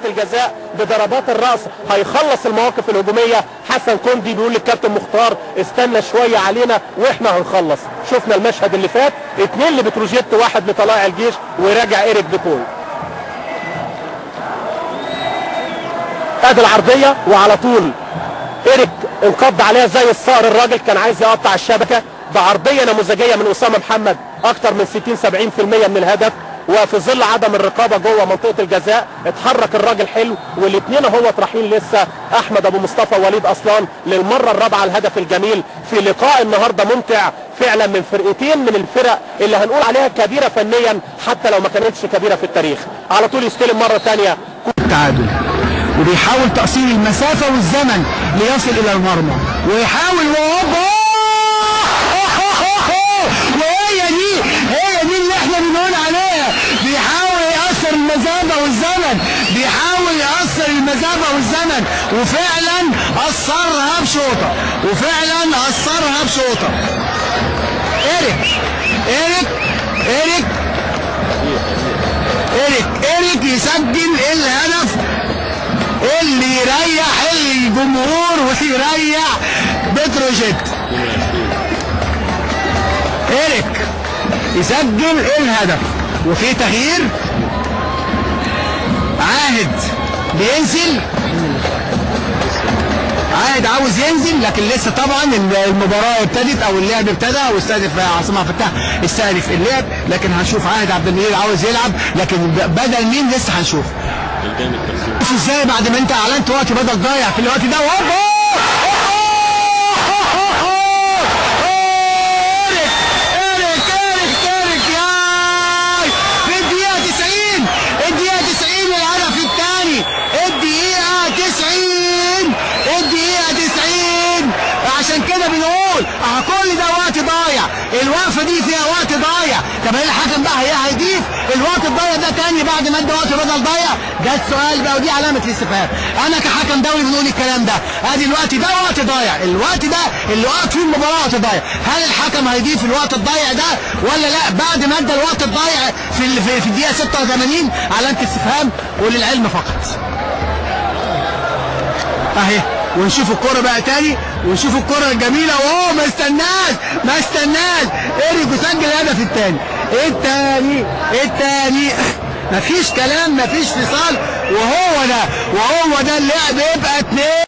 الجزاء بضربات الراس هيخلص المواقف الهجوميه حسن كوندي بيقول للكابتن مختار استنى شويه علينا واحنا هنخلص شفنا المشهد اللي فات اتنين لبتروجيت واحد لطلائع الجيش وراجع ايريك ديكوي ادي العرضيه وعلى طول ايريك انقض عليها زي الصقر الراجل كان عايز يقطع الشبكه بعرضيه نموذجيه من اسامه محمد اكتر من 60 70% من الهدف وفي ظل عدم الرقابه جوه منطقه الجزاء اتحرك الراجل حلو والاثنين اهو رايحين لسه احمد ابو مصطفى ووليد اصلان للمره الرابعه الهدف الجميل في لقاء النهارده ممتع فعلا من فرقتين من الفرق اللي هنقول عليها كبيره فنيا حتى لو ما كانتش كبيره في التاريخ على طول يستلم مره ثانيه التعادل وبيحاول تقصير المسافة والزمن ليصل إلى المرمى ويحاول وهوبا وهي دي هي دي اللي احنا بنقول عليها بيحاول يقصر المسافة والزمن بيحاول يقصر المسافة والزمن وفعلا قصرها بشوطة وفعلا قصرها بشوطة ايريك ايريك ايريك ايريك ايريك يسجل الهدف اللي يريح الجمهور ويريح بتروجيت ايريك يسجل الهدف وفي تغيير عاهد بينزل عاهد عاوز ينزل لكن لسه طبعا المباراه ابتدت او اللعب ابتدى واستهدف عاصم عبد الفتاح استهدف اللعب لكن هنشوف عاهد عبد المجيد عاوز يلعب لكن بدل مين لسه هنشوف شوف ازاي بعد ما انت اعلنت وقت بدل ضايع في الوقت ده وهوبا ايريك ايريك ايريك ايريك ياي في الدقيقة 90 الدقيقة 90 الهدف الثاني الدقيقة 90 الدقيقة 90 عشان كده بنقول اه كل ده وقت ضايع الوقفة دي فيها وقت ضايع طب ايه الحكم بقى هي هيضيف الوقت الضايع ده تاني بعد ما ادى وقت بدل ضايع ده السؤال بقى ودي علامة الاستفهام انا كحكم دولي بنقول الكلام ده ادي الوقت ده وقت ضايع الوقت ده اللي وقت فيه المباراة وقت ضايع هل الحكم هيضيف الوقت الضايع ده ولا لا بعد ما ادى الوقت الضايع في ال- في, في الدقيقة 86 علامة استفهام وللعلم فقط اهي ونشوف الكرة بقى تاني ونشوف الكرة الجميلة وهو ما استناش ما استناش ايريك يسجل الهدف التاني التاني التاني مفيش كلام مفيش فصال وهو ده وهو ده اللعب يبقى اتنين